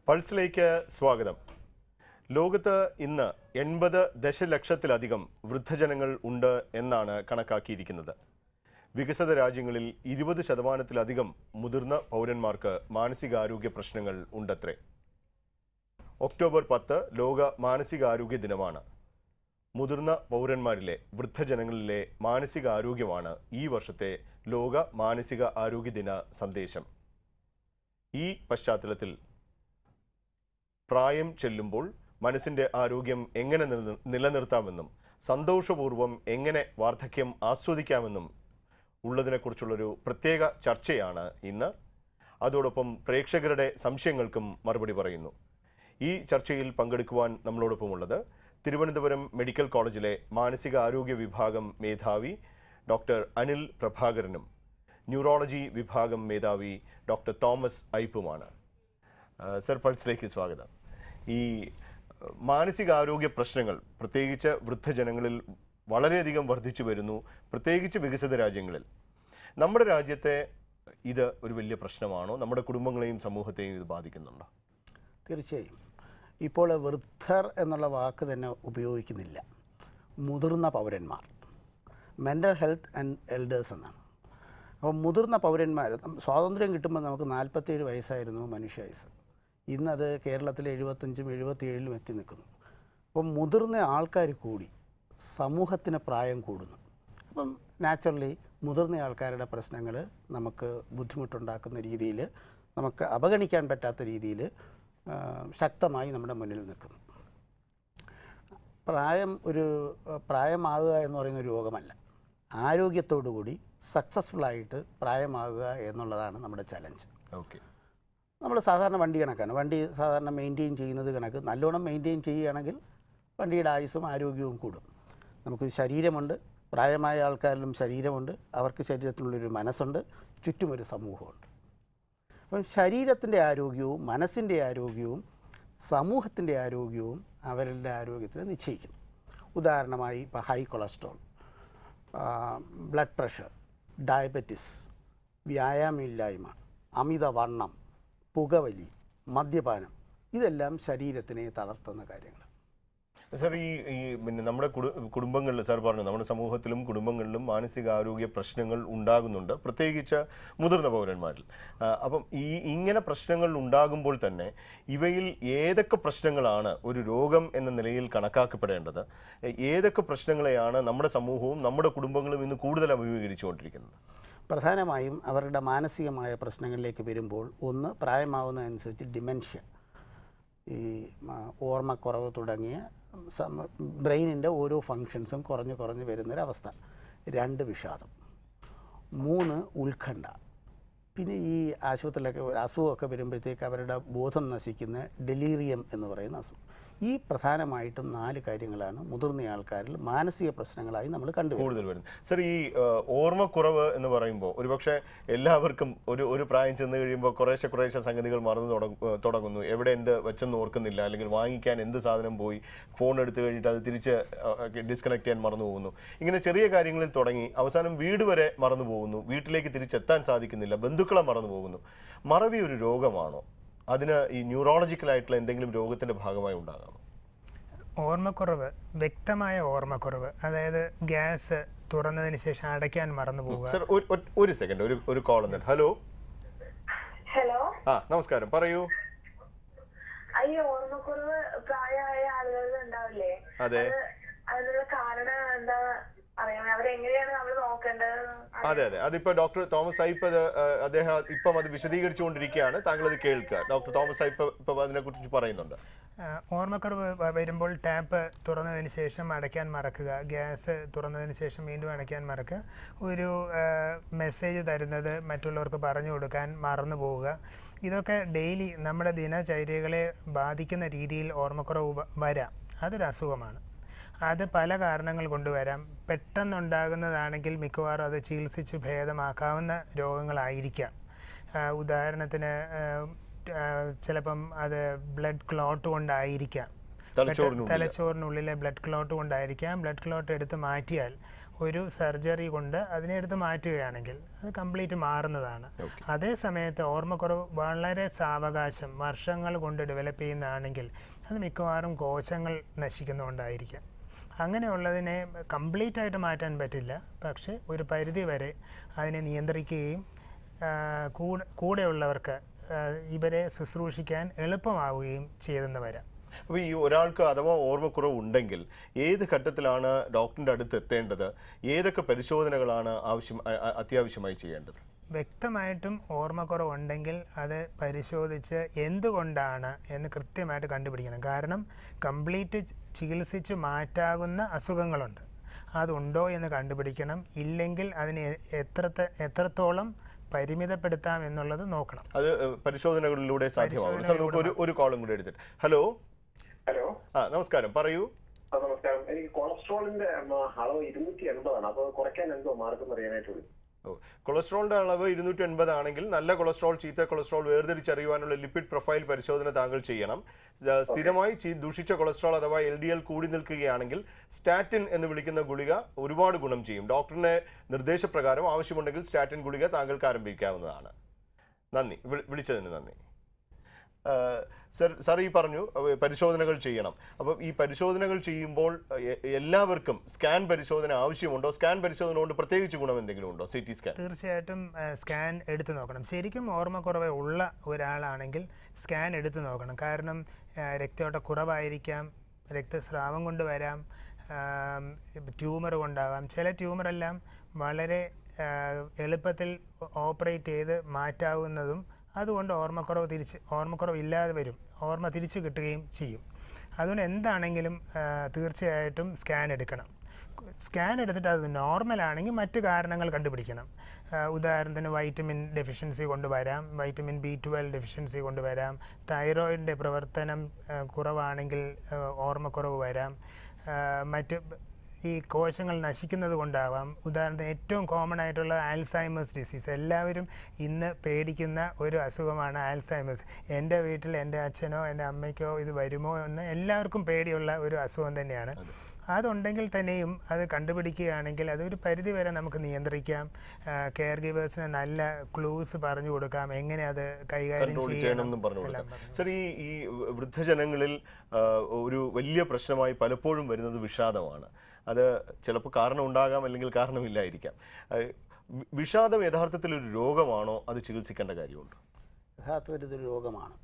പൾസിലേക്ക് സ്വാഗതം ലോകത്ത് ഇന്ന് എൺപത് ദശലക്ഷത്തിലധികം വൃദ്ധജനങ്ങൾ ഉണ്ട് എന്നാണ് കണക്കാക്കിയിരിക്കുന്നത് വികസിത രാജ്യങ്ങളിൽ ഇരുപത് ശതമാനത്തിലധികം മുതിർന്ന പൗരന്മാർക്ക് മാനസികാരോഗ്യ പ്രശ്നങ്ങൾ ഉണ്ടത്രേ ഒക്ടോബർ പത്ത് ലോക മാനസികാരോഗ്യ ദിനമാണ് മുതിർന്ന പൗരന്മാരിലെ വൃദ്ധജനങ്ങളിലെ മാനസികാരോഗ്യമാണ് ഈ വർഷത്തെ ലോക മാനസിക ആരോഗ്യ ദിന സന്ദേശം ഈ പശ്ചാത്തലത്തിൽ പ്രായം ചെല്ലുമ്പോൾ മനസ്സിന്റെ ആരോഗ്യം എങ്ങനെ നില- നിലനിർത്താമെന്നും സന്തോഷപൂർവ്വം എങ്ങനെ വാർദ്ധക്യം ആസ്വദിക്കാമെന്നും ഉള്ളതിനെക്കുറിച്ചുള്ളൊരു പ്രത്യേക ചർച്ചയാണ് ഇന്ന് അതോടൊപ്പം പ്രേക്ഷകരുടെ സംശയങ്ങൾക്കും മറുപടി പറയുന്നു ഈ ചർച്ചയിൽ പങ്കെടുക്കുവാൻ നമ്മളോടൊപ്പമുള്ളത് തിരുവനന്തപുരം മെഡിക്കൽ കോളേജിലെ മാനസിക ആരോഗ്യ വിഭാഗം മേധാവി ഡോക്ടർ അനിൽ പ്രഭാകരനും ന്യൂറോളജി വിഭാഗം മേധാവി ഡോക്ടർ തോമസ് ഐപ്പുമാണ് ആ, സർ പൾസിലേക്ക് സ്വാഗതം ഈ ആ, മാനസികാരോഗ്യ പ്രശ്നങ്ങൾ പ്രത്യേകിച്ച് വൃദ്ധജനങ്ങളിൽ വളരെയധികം വർദ്ധിച്ചു വരുന്നു പ്രത്യേകിച്ച് വികസിത രാജ്യങ്ങളിൽ നമ്മുടെ രാജ്യത്തെ ഇത് ഒരു വലിയ പ്രശ്നമാണോ നമ്മുടെ കുടുംബങ്ങളെയും സമൂഹത്തെയും ഇത് ബാധിക്കുന്നുണ്ടോ തീർച്ചയായും ഇപ്പോൾ വൃദ്ധർ എന്നുള്ള വാക്ക് തന്നെ ഉപയോഗിക്കുന്നില്ല മുതിർന്ന പൗരന്മാർ മെൻ്റൽ ഹെൽത്ത് ആൻഡ് എൽഡേഴ്സ് എന്നാണ് അപ്പോൾ മുതിർന്ന പൗരന്മാർ നം- സ്വാതന്ത്ര്യം കിട്ടുമ്പോൾ നമുക്ക് നാൽപ്പത്തേഴ് വയസ്സായിരുന്നു മനുഷ്യായുസ് ഇന്നത് കേരളത്തിൽ എഴുപത്തഞ്ചും എഴുപത്തിയേഴിലും എത്തി നിൽക്കുന്നു അപ്പം മുതിർന്ന ആൾക്കാർ കൂടി സമൂഹത്തിന് പ്രായം കൂടുന്നു അപ്പം നാച്ചുറലി മുതിർന്ന ആൾക്കാരുടെ പ്രശ്നങ്ങൾ നമുക്ക് ബുദ്ധിമുട്ടുണ്ടാക്കുന്ന രീതിയിൽ നമുക്ക് അവഗണിക്കാൻ പറ്റാത്ത രീതിയിൽ ശക്തമായി നമ്മുടെ മുന്നിൽ നിൽക്കുന്നു പ്രായം ഒരു അഹ്, പ്രായമാകുക എന്ന് പറയുന്ന ഒരു രോഗമല്ല ആരോഗ്യത്തോടു കൂടി സക്സസ്ഫുള്ളായിട്ട് പ്രായമാകുക എന്നുള്ളതാണ് നമ്മുടെ ചലഞ്ച് ഓക്കെ നമ്മൾ സാധാരണ വണ്ടി കണക്കാണ് വണ്ടി സാധാരണ മെയിൻറ്റെയിൻ ചെയ്യുന്നത് കണക്ക് നല്ലോണം മെയിൻറ്റെയിൻ ചെയ്യുകയാണെങ്കിൽ വണ്ടിയുടെ ആയുസ്സും ആരോഗ്യവും കൂടും നമുക്ക് ശരീരമുണ്ട് പ്രായമായ ആൾക്കാരിലും ശരീരമുണ്ട് അവർക്ക് ശരീരത്തിനുള്ളൊരു മനസ്സുണ്ട് ചുറ്റുമൊരു സമൂഹമുണ്ട് അപ്പം ശരീരത്തിൻ്റെ ആരോഗ്യവും മനസ്സിൻ്റെ ആരോഗ്യവും സമൂഹത്തിൻ്റെ ആരോഗ്യവും അവരുടെ ആരോഗ്യത്തിന് നിശ്ചയിക്കുന്നു ഉദാഹരണമായി ഇപ്പോൾ high cholesterol blood pressure diabetes വ്യായാമമില്ലായ്മ അമിതവണ്ണം പുകവലി മദ്യപാനം ഇതെല്ലാം ശരീരത്തിനെ തളർത്തുന്ന കാര്യങ്ങൾ സർ ഈ ഈ പിന്നെ നമ്മുടെ കുടു കുടുംബങ്ങളിൽ സാർ പറഞ്ഞു നമ്മുടെ സമൂഹത്തിലും കുടുംബങ്ങളിലും മാനസികാരോഗ്യ പ്രശ്നങ്ങൾ ഉണ്ടാകുന്നുണ്ട് പ്രത്യേകിച്ച് മുതിർന്ന പൗരന്മാരിൽ ആ, അപ്പം ഈ ഇങ്ങനെ പ്രശ്നങ്ങൾ ഉണ്ടാകുമ്പോൾ തന്നെ ഇവയിൽ ഏതൊക്കെ പ്രശ്നങ്ങളാണ് ഒരു രോഗം എന്ന നിലയിൽ കണക്കാക്കപ്പെടേണ്ടത് എ- ഏതൊക്കെ പ്രശ്നങ്ങളെയാണ് നമ്മുടെ സമൂഹവും നമ്മുടെ കുടുംബങ്ങളും ഇന്ന് കൂടുതൽ അഭിമുഖീകരിച്ചുകൊണ്ടിരിക്കുന്നത് പ്രധാനമായും അവരുടെ മാനസികമായ പ്രശ്നങ്ങളിലേക്ക് വരുമ്പോൾ ഒന്ന് പ്രായമാവുന്നതനുസരിച്ച് ഡിമെൻഷ്യ ഈ മ, ഓർമ്മക്കുറവ് തുടങ്ങിയ സമ ബ്രെയിനിൻ്റെ ഓരോ ഫങ്ഷൻസും കുറഞ്ഞു കുറഞ്ഞു വരുന്നൊരവസ്ഥ രണ്ട് വിഷാദം മൂന്ന് ഉത്കണ്ഠ പിന്നെ ഈ ആശുപത്രിയിലൊക്കെ ഒരു അസുഖമൊക്കെ വരുമ്പോഴത്തേക്ക് അവരുടെ ബോധം നശിക്കുന്ന ഡെലീറിയം എന്ന് പറയുന്ന അസുഖം ഈ പ്രധാനമായിട്ടും നാല് കാര്യങ്ങളാണ് മുതിർന്ന ആൾക്കാരിൽ മാനസിക പ്രശ്നങ്ങളായി നമ്മൾ കണ്ടുവരുന്നത് കൂടുതൽ വരുന്നത് സർ ഈ ആ, ഓർമ്മക്കുറവ് എന്ന് പറയുമ്പോൾ ഒരുപക്ഷെ എല്ലാവർക്കും ഒരു ഒരു പ്രായം ചെന്ന് കഴിയുമ്പോൾ കുറേശ്ശെ കുറേശ്ശെ സംഗതികൾ മറന്നു തുടങ്ങ- ആ, തുടങ്ങുന്നു എവിടെ എന്ത് വെച്ചെന്ന് ഓർക്കുന്നില്ല അല്ലെങ്കിൽ വാങ്ങിക്കാൻ എന്ത് സാധനം പോയി ഫോൺ എടുത്തു കഴിഞ്ഞിട്ട് അത് തിരിച്ച് ഡിസ്കണക്ട് ചെയ്യാൻ മറന്നു പോകുന്നു ഇങ്ങനെ ചെറിയ കാര്യങ്ങളിൽ തുടങ്ങി അവസാനം വീട് വരെ മറന്നു പോകുന്നു വീട്ടിലേക്ക് തിരിച്ചെത്താൻ സാധിക്കുന്നില്ല ബന്ധുക്കളെ മറന്നു പോകുന്നു മറവി ഒരു രോഗമാണോ അതിന് ഈ ന്യൂറോളജിക്കൽ ആയിട്ടുള്ള എന്തെങ്കിലും രോഗത്തിന്റെ ഭാഗമായി ഉണ്ടാകാമോ ഓർമ്മക്കുറവ് വ്യക്തമായ ഓർമ്മക്കുറവ് അതായത് ഗ്യാസ് തുറന്നതിന് ശേഷം അടയ്ക്കാൻ മറന്നു പോവുക സർ ഒരു- ഒരു- ഒരു സെക്കൻഡ് ഒരു ഒരു കോൾ എന്നിട്ട് ഹലോ ഹലോ ആ നമസ്കാരം പറയൂ അയ്യോ ഓർമ്മക്കുറവ് പ്രായമായ ആളുകളിൽ ഉണ്ടാവില്ലേ അതെ അത് അതിനുള്ള കാരണം എന്താ അറിയാം അവരെങ്ങനെയാണ് നമ്മൾ നോക്കേണ്ടത് അതെ അതെ അതിപ്പോ ഡോക്ടർ തോമസ് ഐപ്പ് അത് ആ, അദ്ദേഹം ഇപ്പം അത് വിശദീകരിച്ചുകൊണ്ടിരിക്കുകയാണ് താങ്കൾ അത് കേൾക്കുക ഡോക്ടർ തോമസ് ഐപ്പ് ഇപ്പൊ അതിനെ കുറിച്ച് പറയുന്നുണ്ട് ആ, ഓർമ്മക്കുറവ് വ- വരുമ്പോൾ ടാപ്പ് തുറന്നതിന് ശേഷം അടയ്ക്കാൻ മറക്കുക ഗ്യാസ് തുറന്നതിന് ശേഷം വീണ്ടും അടയ്ക്കാൻ മറക്കുക ഒരു മെസ്സേജ് തരുന്നത് മറ്റുള്ളവർക്ക് പറഞ്ഞു കൊടുക്കാൻ മറന്നു പോവുക ഇതൊക്കെ ഡെയിലി നമ്മുടെ ദിനചര്യകളെ ബാധിക്കുന്ന രീതിയിൽ ഓർമ്മക്കുറവ് വ- വരാം അതൊരു അസുഖമാണ് അത് പല കാരണങ്ങൾ കൊണ്ടുവരാം പെട്ടെന്നുണ്ടാകുന്നതാണെങ്കിൽ മിക്കവാറും അത് ചികിത്സിച്ച് ഭേദമാക്കാവുന്ന രോഗങ്ങളായിരിക്കാം ആ, ഉദാഹരണത്തിന് ആ, ആ, ചിലപ്പം അത് ബ്ലഡ് ക്ലോട്ട് കൊണ്ടായിരിക്കാം തലച്ചോറിനുള്ളിൽ. തലച്ചോറിനുള്ളിലെ ബ്ലഡ് ക്ലോട്ട് കൊണ്ടായിരിക്കാം ബ്ലഡ് ക്ലോട്ട് എടുത്ത് മാറ്റിയാൽ ഒരു സർജറി കൊണ്ട് അതിനെ എടുത്ത് മാറ്റുകയാണെങ്കിൽ അത് കംപ്ലീറ്റ് മാറുന്നതാണ് Okay. അതേ സമയത്ത് ഓർമ്മക്കുറവ് വളരെ സാവകാശം വർഷങ്ങൾ കൊണ്ട് ഡെവലപ്പ് ചെയ്യുന്നതാണെങ്കിൽ അത് മിക്കവാറും കോശങ്ങൾ നശിക്കുന്നുകൊണ്ടായിരിക്കാം അങ്ങനെയുള്ളതിനെ കംപ്ലീറ്റ് ആയിട്ട് മാറ്റാൻ പറ്റില്ല പക്ഷേ ഒരു പരിധി വരെ അതിനെ നിയന്ത്രിക്കുകയും ആ, കൂടെ കൂടെയുള്ളവർക്ക് ആ, ഇവരെ ശുശ്രൂഷിക്കാൻ എളുപ്പമാവുകയും ചെയ്തെന്ന് വരാം അപ്പോൾ ഈ ഒരാൾക്ക് അഥവാ ഓർമ്മക്കുറവ് ഉണ്ടെങ്കിൽ ഏത് ഘട്ടത്തിലാണ് ഡോക്ടറിന്റെ അടുത്ത് എത്തേണ്ടത് ഏതൊക്കെ പരിശോധനകളാണ് ആവശ്യം അ- അ- അത്യാവശ്യമായി ചെയ്യേണ്ടത് വ്യക്തമായിട്ടും ഓർമ്മക്കുറവുണ്ടെങ്കിൽ അത് പരിശോധിച്ച് എന്തുകൊണ്ടാണ് എന്ന് കൃത്യമായിട്ട് കണ്ടുപിടിക്കണം കാരണം കംപ്ലീറ്റ് ചികിത്സിച്ച് മാറ്റാകുന്ന അസുഖങ്ങളുണ്ട് അതുണ്ടോ എന്ന് കണ്ടുപിടിക്കണം ഇല്ലെങ്കിൽ അതിനെ എത്രത്തെ എത്രത്തോളം പരിമിതപ്പെടുത്താം എന്നുള്ളത് നോക്കണം അത് ഏഹ്, പരിശോധനകളിലൂടെ സാധ്യമാകും സാർ നമുക്ക് ഒരു ഒരു കോളും കൂടി എടുത്തിട്ട് ഹലോ ഹലോ ആ നമസ്കാരം പറയൂ ആ നമസ്കാരം എനിക്ക് കൊളസ്ട്രോളിന്റെ ഉം, അളവ് ഇരുന്നൂറ്റി എൺപതാണ് അപ്പൊ കുറയ്ക്കാൻ എന്തോ മാർഗം അറിയാനായിട്ടുള്ളൂ ഓ കൊളസ്ട്രോളിന്റെ അളവ് ഇരുന്നൂറ്റി എൺപത് ആണെങ്കിൽ നല്ല കൊളസ്ട്രോൾ ചീത്ത കൊളസ്ട്രോൾ വേർതിരിച്ചറിയുവാനുള്ള ലിപ്പിഡ് പ്രൊഫൈൽ പരിശോധന താങ്കൾ ചെയ്യണം ആ, സ്ഥിരമായി ചീ- ദൂഷിച്ച കൊളസ്ട്രോൾ അഥവാ എൽ ഡി എൽ കൂടി നിൽക്കുകയാണെങ്കിൽ സ്റ്റാറ്റിൻ എന്ന് വിളിക്കുന്ന ഗുളിക ഒരുപാട് ഗുണം ചെയ്യും ഡോക്ടറിന്റെ നിർദ്ദേശപ്രകാരം ആവശ്യമുണ്ടെങ്കിൽ സ്റ്റാറ്റിൻ ഗുളിക താങ്കൾക്ക് ആരംഭിക്കാവുന്നതാണ് നന്ദി വിളി- വിളിച്ചതിന് നന്ദി ആ, സർ സാർ ഈ പറഞ്ഞു അവ പരിശോധനകൾ ചെയ്യണം അപ്പം ഈ പരിശോധനകൾ ചെയ്യുമ്പോൾ എ- എല്ലാവർക്കും സ്കാൻ പരിശോധന ആവശ്യമുണ്ടോ സ്കാൻ പരിശോധന കൊണ്ട് പ്രത്യേകിച്ച് ഗുണം എന്തെങ്കിലും ഉണ്ടോ സി ടി സ്കാൻ തീർച്ചയായിട്ടും സ്കാൻ എടുത്തു നോക്കണം ശരിക്കും ഓർമ്മക്കുറവ് ഉള്ള ഒരാളാണെങ്കിൽ സ്കാൻ എടുത്തു നോക്കണം കാരണം ആ, രക്തയോട്ട കുറവായിരിക്കാം രക്തസ്രാവം കൊണ്ട് വരാം ട്യൂമർ കൊണ്ടാവാം ചില ട്യൂമറെല്ലാം വളരെ ആ, എളുപ്പത്തിൽ ഓപ്പറേറ്റ് ചെയ്ത് മാറ്റാവുന്നതും അതുകൊണ്ട് ഓർമ്മക്കുറവ് തിരിച്ച് ഓർമ്മക്കുറവ് ഇല്ലാതെ വരും ഓർമ്മ തിരിച്ചു കിട്ടുകയും ചെയ്യും അതുകൊണ്ട് എന്താണെങ്കിലും ആ, തീർച്ചയായിട്ടും സ്കാൻ എടുക്കണം സ്കാൻ എടുത്തിട്ട് അത് നോർമൽ ആണെങ്കിൽ മറ്റു കാരണങ്ങൾ കണ്ടുപിടിക്കണം ആ, ഉദാഹരണത്തിന് വൈറ്റമിൻ ഡെഫിഷ്യൻസി കൊണ്ടുവരാം വൈറ്റമിൻ ബി ട്വൽവ് ഡെഫിഷ്യൻസി കൊണ്ടുവരാം തൈറോയിഡിൻ്റെ പ്രവർത്തനം ആ, കുറവാണെങ്കിൽ ആ, ഓർമ്മക്കുറവ് വരാം ആ, മറ്റ് ഈ കോശങ്ങൾ നശിക്കുന്നത് കൊണ്ടാവാം ഉദാഹരണത്തിന് ഏറ്റവും കോമൺ ആയിട്ടുള്ള ആൽസൈമേഴ്സ് ഡിസീസ് എല്ലാവരും ഇന്ന് പേടിക്കുന്ന ഒരു അസുഖമാണ് ആൽസൈമേഴ്സ് എൻ്റെ വീട്ടിൽ എൻ്റെ അച്ഛനോ എൻ്റെ അമ്മയ്ക്കോ ഇത് വരുമോ എന്ന് എല്ലാവർക്കും പേടിയുള്ള ഒരു അസുഖം തന്നെയാണ് അതുണ്ടെങ്കിൽ തന്നെയും അത് കണ്ടുപിടിക്കുകയാണെങ്കിൽ അതൊരു പരിധി വരെ നമുക്ക് നിയന്ത്രിക്കാം കെയർ ഗിവേഴ്സിന് നല്ല ക്ലൂസ് പറഞ്ഞു കൊടുക്കാം എങ്ങനെ അത് കൈകാര്യം കൺട്രോൾ ചെയ്യണം ചെയ്യണം എന്നും പറഞ്ഞു എല്ലാം കൊടുക്കാം പറഞ്ഞു സർ ഈ ഈ വൃദ്ധജനങ്ങളിൽ ആ, ഒരു വലിയ പ്രശ്നമായി പലപ്പോഴും വരുന്നത് വിഷാദമാണ് അത് ചിലപ്പോൾ കാരണം ഉണ്ടാകാം അല്ലെങ്കിൽ കാരണമില്ലായിരിക്കാം ആ, വി- വിഷാദം യഥാർത്ഥത്തിൽ ഒരു രോഗമാണോ അത് ചികിത്സിക്കേണ്ട കാര്യമുണ്ട് യഥാർത്ഥത്തിൽ ഇതൊരു രോഗമാണ്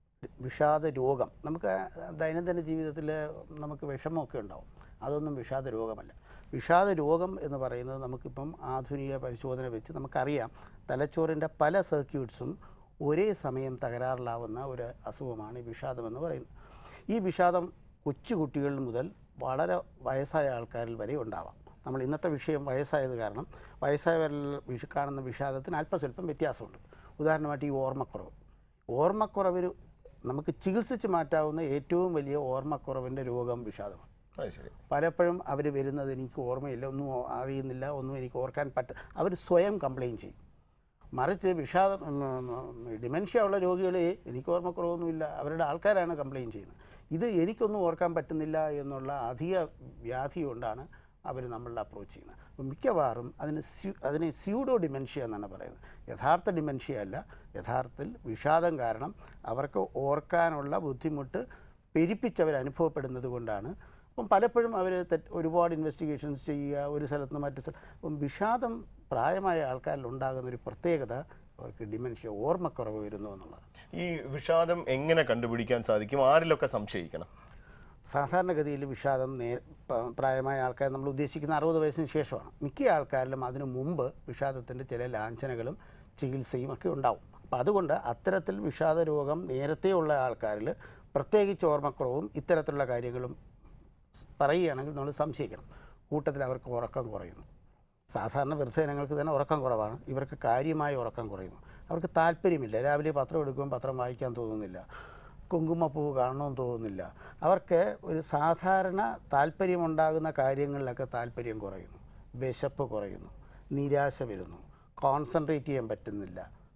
വിഷാദ രോഗം നമുക്ക് ദൈനംദിന ജീവിതത്തിൽ നമുക്ക് വിഷമമൊക്കെ ഉണ്ടാവും അതൊന്നും വിഷാദ രോഗമല്ല വിഷാദ രോഗം എന്ന് പറയുന്നത് നമുക്കിപ്പം ആധുനിക പരിശോധന വെച്ച് നമുക്കറിയാം തലച്ചോറിൻ്റെ പല സർക്യൂട്ട്സും ഒരേ സമയം തകരാറിലാവുന്ന ഒരു അസുഖമാണ് ഈ വിഷാദം എന്ന് പറയുന്നത് ഈ വിഷാദം കൊച്ചു കുട്ടികൾ മുതൽ വളരെ വയസ്സായ ആൾക്കാരിൽ വരെ ഉണ്ടാവാം നമ്മൾ ഇന്നത്തെ വിഷയം വയസ്സായത് കാരണം വയസ്സായവരിൽ വിഷ കാണുന്ന വിഷാദത്തിന് അല്പസ്വല്പം വ്യത്യാസമുണ്ട് ഉദാഹരണമായിട്ട് ഈ ഓർമ്മക്കുറവ് ഓർമ്മക്കുറവിന് നമുക്ക് ചികിത്സിച്ച് മാറ്റാവുന്ന ഏറ്റവും വലിയ ഓർമ്മക്കുറവിൻ്റെ രോഗം വിഷാദമാണ് അത് ശരി പലപ്പോഴും അവർ വരുന്നത് എനിക്ക് ഓർമ്മയില്ല ഒന്നും അറിയുന്നില്ല ഒന്നും എനിക്ക് ഓർക്കാൻ പറ്റ അവർ സ്വയം കംപ്ലയിൻറ്റ് ചെയ്യും മറിച്ച് വിഷാദം ഡിമെൻഷ്യ ഉള്ള രോഗികളെ എനിക്ക് ഓർമ്മക്കുറവൊന്നുമില്ല അവരുടെ ആൾക്കാരാണ് കംപ്ലയിൻറ്റ് ചെയ്യുന്നത് ഇത് എനിക്കൊന്നും ഓർക്കാൻ പറ്റുന്നില്ല എന്നുള്ള അധിക വ്യാധി കൊണ്ടാണ് അവർ നമ്മളുടെ അപ്രോച്ച് ചെയ്യുന്നത് അപ്പം മിക്കവാറും അതിന് സ്യൂ അതിനെ സ്യൂഡോ ഡിമെൻഷ്യ എന്നാണ് പറയുന്നത് യഥാർത്ഥ ഡിമെൻഷ്യ അല്ല യഥാർത്ഥത്തിൽ വിഷാദം കാരണം അവർക്ക് ഓർക്കാനുള്ള ബുദ്ധിമുട്ട് പെരുപ്പിച്ചവർ അനുഭവപ്പെടുന്നത് കൊണ്ടാണ് അപ്പം പലപ്പോഴും അവർ തെറ്റ് ഒരുപാട് ഇൻവെസ്റ്റിഗേഷൻസ് ചെയ്യുക ഒരു സ്ഥലത്ത് നിന്ന് മറ്റു സ്ഥലം അപ്പം വിഷാദം പ്രായമായ ആൾക്കാരിൽ ഉണ്ടാകുന്ന ഒരു പ്രത്യേകത അവർക്ക് ഡിമെൻഷ്യ ഓർമ്മക്കുറവ് വരുന്നു എന്നുള്ളതാണ് ഈ വിഷാദം എങ്ങനെ കണ്ടുപിടിക്കാൻ സാധിക്കും ആരിലൊക്കെ സംശയിക്കണം സാധാരണഗതിയിൽ വിഷാദം നേ പ- പ്രായമായ ആൾക്കാർ നമ്മൾ ഉദ്ദേശിക്കുന്ന അറുപത് വയസ്സിന് ശേഷമാണ് മിക്ക ആൾക്കാരിലും അതിനു മുമ്പ് വിഷാദത്തിൻ്റെ ചില ലാഞ്ചനകളും ചികിത്സയും ഒക്കെ ഉണ്ടാവും അപ്പം അതുകൊണ്ട് അത്തരത്തിൽ വിഷാദ രോഗം നേരത്തെ ഉള്ള ആൾക്കാരിൽ പ്രത്യേകിച്ച് ഓർമ്മക്കുറവും ഇത്തരത്തിലുള്ള കാര്യങ്ങളും സ് പറയുകയാണെങ്കിൽ നമ്മൾ സംശയിക്കണം കൂട്ടത്തിൽ അവർക്ക് ഉറക്കം കുറയുന്നു സാധാരണ വൃദ്ധജനങ്ങൾക്ക് തന്നെ ഉറക്കം കുറവാണ് ഇവർക്ക് കാര്യമായ ഉറക്കം കുറയുന്നു അവർക്ക് താല്പര്യമില്ല രാവിലെ പത്രം എടുക്കുമ്പോൾ പത്രം വായിക്കാൻ തോന്നുന്നില്ല കുങ്കുമപ്പൂവ് കാണണമെന്ന് തോന്നുന്നില്ല അവർക്ക് ഒരു സാധാരണ താല്പര്യമുണ്ടാകുന്ന കാര്യങ്ങളിലൊക്കെ താല്പര്യം കുറയുന്നു വിശപ്പ് കുറയുന്നു നിരാശ വരുന്നു കോൺസെൻട്രേറ്റ് ചെയ്യാൻ പറ്റുന്നില്ല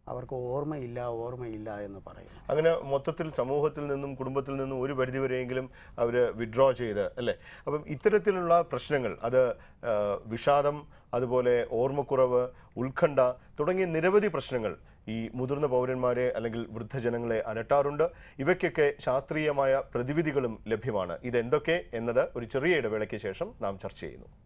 അവർക്ക് ഓർമ്മയില്ല ഓർമ്മയില്ല എന്ന് പറയുന്നു അങ്ങനെ മൊത്തത്തിൽ സമൂഹത്തിൽ നിന്നും കുടുംബത്തിൽ നിന്നും ഒരു പരിധിവരെയെങ്കിലും അവർ വിഡ്രോ ചെയ്ത് അല്ലേ അപ്പം ഇത്തരത്തിലുള്ള പ്രശ്നങ്ങൾ അത് ആ, വിഷാദം അതുപോലെ ഓർമ്മക്കുറവ് ഉത്കണ്ഠ തുടങ്ങിയ നിരവധി പ്രശ്നങ്ങൾ ഈ മുതിർന്ന പൗരന്മാരെ അല്ലെങ്കിൽ വൃദ്ധജനങ്ങളെ അലട്ടാറുണ്ട് ഇവയ്ക്കൊക്കെ ശാസ്ത്രീയമായ പ്രതിവിധികളും ലഭ്യമാണ് ഇതെന്തൊക്കെ എന്നത് ഒരു ചെറിയ ഇടവേളയ്ക്ക് ശേഷം നാം ചർച്ച ചെയ്യുന്നു